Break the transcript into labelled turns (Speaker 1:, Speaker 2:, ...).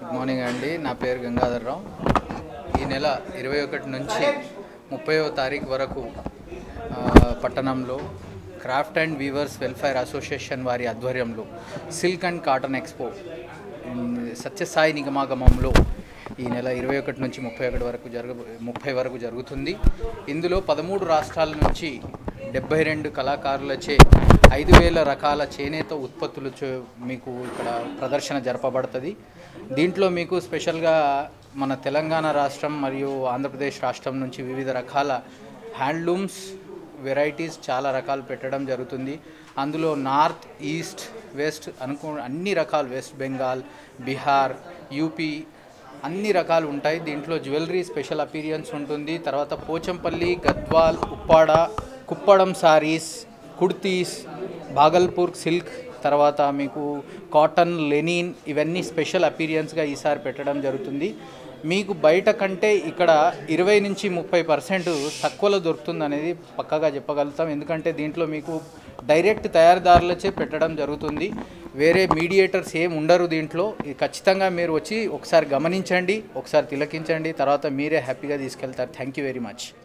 Speaker 1: good morning అండి నా పేరు గంగాధర్రావు ఈ నెల ఇరవై ఒకటి నుంచి ముప్పైవ తారీఖు వరకు ఆ, పట్టణంలో craft and weavers welfare association వారి ఆధ్వర్యంలో silk and cotton expo in Satyasai నిగమాగమంలో ఈ నెల ఇరవై ఒకటి నుంచి ముప్పై ఒకటి వరకు జరగ ముప్పై వరకు జరుగుతుంది ఇందులో పదమూడు రాష్ట్రాల నుంచి డెబ్బై రెండు కళాకారులచే ఐదు వేల రకాల చేనేత ఉత్పత్తులు చే- మీకు ఇక్కడ ప్రదర్శన జరపబడుతుంది దీంట్లో మీకు స్పెషల్గా మన తెలంగాణ రాష్ట్రం మరియు ఆంధ్రప్రదేశ్ రాష్ట్రం నుంచి వివిధ రకాల హ్యాండ్లూమ్స్ వెరైటీస్ చాలా రకాలు పెట్టడం జరుగుతుంది అందులో నార్త్ ఈస్ట్ వెస్ట్ అనుకో అన్ని రకాలు వెస్ట్ బెంగాల్ బీహార్ యూపీ అన్ని రకాలు ఉంటాయి దీంట్లో జ్యువెలరీ స్పెషల్ అపీరియన్స్ ఉంటుంది తర్వాత Pochampally Gadwal Uppada Kuppadam saris kurtis Bhagalpur silk తర్వాత మీకు కాటన్ లెనిన్ ఇవన్నీ స్పెషల్ అపీరియన్స్గా ఈసారి పెట్టడం జరుగుతుంది మీకు బయట కంటే ఇక్కడ ఇరవై నుంచి ముప్పై పర్సెంట్ తక్కువలో దొరుకుతుంది అనేది పక్కాగా చెప్పగలుగుతాం ఎందుకంటే దీంట్లో మీకు డైరెక్ట్ తయారీదారులచే పెట్టడం జరుగుతుంది వేరే మీడియేటర్స్ ఏం ఉండరు దీంట్లో ఇది ఖచ్చితంగా మీరు వచ్చి ఒకసారి గమనించండి ఒకసారి తిలకించండి తర్వాత మీరే హ్యాపీగా తీసుకెళ్తారు థ్యాంక్ యూ వెరీ మచ్